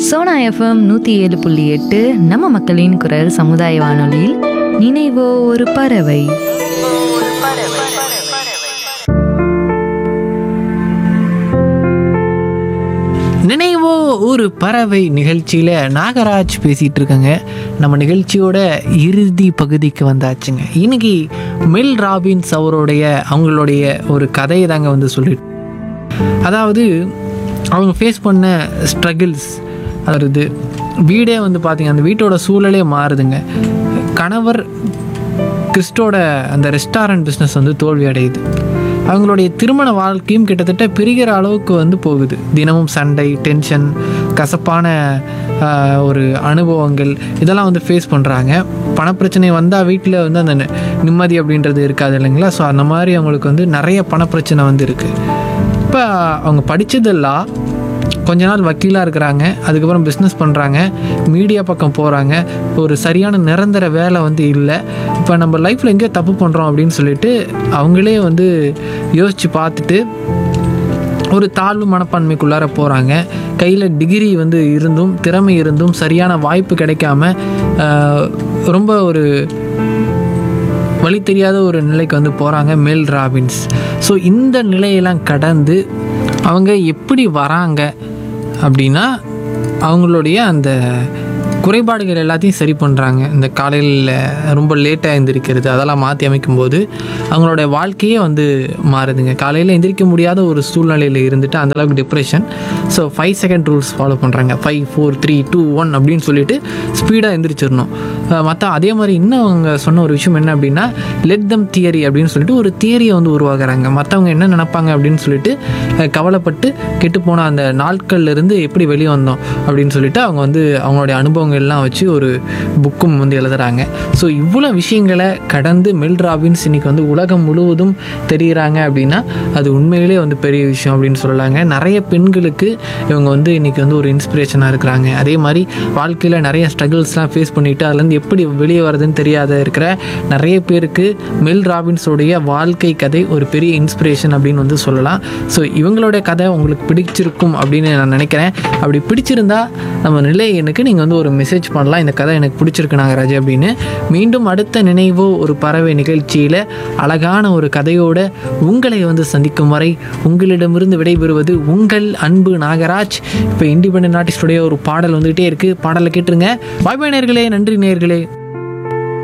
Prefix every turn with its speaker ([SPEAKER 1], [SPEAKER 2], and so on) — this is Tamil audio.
[SPEAKER 1] சோனா எஃப்எம் நூற்றி ஏழு புள்ளி எட்டு நம்ம மக்களின் குரல் சமுதாய வானொலியில் நினைவோ ஒரு பறவை
[SPEAKER 2] நினைவோ ஒரு பறவை நிகழ்ச்சியில் நாகராஜ் பேசிகிட்டு இருக்கேங்க நம்ம நிகழ்ச்சியோட இறுதி பகுதிக்கு வந்தாச்சுங்க இன்னைக்கு மெல் ராபின்ஸ் அவருடைய அவங்களுடைய ஒரு கதையை தாங்க வந்து சொல்லிட்டு அதாவது அவங்க ஃபேஸ் பண்ண ஸ்ட்ரகிள்ஸ் வருது வீடே வந்து பார்த்தீங்க அந்த வீட்டோட சூழலே மாறுதுங்க கணவர் கிறிஸ்டோட அந்த ரெஸ்டாரண்ட் பிஸ்னஸ் வந்து தோல்வி அடையுது அவங்களுடைய திருமண வாழ்க்கையும் கிட்டத்தட்ட பிரிகிற அளவுக்கு வந்து போகுது தினமும் சண்டை டென்ஷன் கசப்பான ஆஹ், ஒரு அனுபவங்கள் இதெல்லாம் வந்து ஃபேஸ் பண்ணுறாங்க பணப்பிரச்சனை வந்தால் வீட்டில் வந்து அந்த நி- நிம்மதி அப்படின்றது இருக்காது இல்லைங்களா ஸோ அந்த மாதிரி அவங்களுக்கு வந்து நிறைய பணப்பிரச்சனை வந்து இருக்குது இப்போ அவங்க படித்ததெல்லாம் கொஞ்ச நாள் வக்கீலாக இருக்கிறாங்க அதுக்கப்புறம் பிஸ்னஸ் பண்ணுறாங்க மீடியா பக்கம் போகிறாங்க ஒரு சரியான நிரந்தர வேலை வந்து இல்லை இப்போ நம்ம லைஃப்பில் எங்கேயோ தப்பு பண்ணுறோம் அப்படின்னு சொல்லிட்டு அவங்களே வந்து யோசித்து பார்த்துட்டு ஒரு தாழ்வு மனப்பான்மைக்குள்ளார போகிறாங்க கையில் டிகிரி வந்து இருந்தும் திறமை இருந்தும் சரியான வாய்ப்பு கிடைக்காம ஆஹ், ரொம்ப ஒரு வழி தெரியாத ஒரு நிலைக்கு வந்து போகிறாங்க மேல் ராபின்ஸ் ஸோ இந்த நிலையெல்லாம் கடந்து அவங்க எப்படி வராங்க அப்படின்னா அவங்களுடைய அந்த குறைபாடுகள் எல்லாத்தையும் சரி பண்ணுறாங்க இந்த காலையில் ரொம்ப லேட்டாக எழுந்திரிக்கிறது அதெல்லாம் மாற்றி அமைக்கும்போது அவங்களுடைய வாழ்க்கையே வந்து மாறுதுங்க காலையில் எந்திரிக்க முடியாத ஒரு சூழ்நிலையில் இருந்துட்டு அந்தளவுக்கு depression so five second rules follow பண்ணுறாங்க five four three two one அப்படின்னு சொல்லிட்டு ஸ்பீடாக எந்திரிச்சிடணும் மற்ற அதே மாதிரி இன்னும் அவங்க சொன்ன ஒரு விஷயம் என்ன அப்படின்னா லெட் தம் தியரி அப்படின்னு சொல்லிட்டு ஒரு தியரியை வந்து உருவாக்குறாங்க மற்றவங்க என்ன நினைப்பாங்க அப்படின்னு சொல்லிட்டு அஹ், கவலைப்பட்டு கெட்டுப்போன அந்த நாட்கள்ல இருந்து எப்படி வெளியே வந்தோம் அப்படின்னு சொல்லிட்டு அவங்க வந்து அவங்களுடைய அனுபவங்கள்லாம் வச்சு ஒரு புக்கும் வந்து எழுதுறாங்க ஸோ இவ்வளோ விஷயங்களை கடந்து மெல் ராபின்ஸ் இன்னைக்கு வந்து உலகம் முழுவதும் தெரியுறாங்க அப்படின்னா அது உண்மையிலே வந்து பெரிய விஷயம் அப்படின்னு சொல்லலாங்க நிறைய பெண்களுக்கு இவங்க வந்து இன்னைக்கு வந்து ஒரு இன்ஸ்பிரேஷனாக இருக்கிறாங்க அதே மாதிரி வாழ்க்கையில் நிறைய ஸ்ட்ரகிள்ஸ்லாம் ஃபேஸ் பண்ணிட்டு அதுலேருந்து எப்படி வெளியே வரதுன்னு தெரியாத இருக்கிற நிறைய பேருக்கு மெல் ராபின்ஸோடைய வாழ்க்கை கதை ஒரு பெரிய இன்ஸ்பிரேஷன் அப்படின்னு வந்து சொல்லலாம் ஸோ இவங்களுடைய கதை உங்களுக்கு பிடிச்சிருக்கும் அப்படின்னு நான் நினைக்கிறேன் அப்படி பிடிச்சிருந்தா நம்ம நிலை எனக்கு நீங்கள் வந்து ஒரு மெசேஜ் பண்ணலாம் இந்த கதை எனக்கு பிடிச்சிருக்கு நாகராஜ் அப்படின்னு மீண்டும் அடுத்த நினைவோ ஒரு பறவை நிகழ்ச்சியில் அழகான ஒரு கதையோட உங்களை வந்து சந்திக்கும் வரை உங்களிடமிருந்து விடைபெறுவது உங்கள் அன்பு நாகராஜ் இப்போ இண்டிபெண்டன்ட் ஆர்டிஸ்டுடைய ஒரு பாடல் வந்துகிட்டே இருக்குது பாடலை கேட்டுருங்க பாய் பாய் நேர்களே நன்றி நேர்களே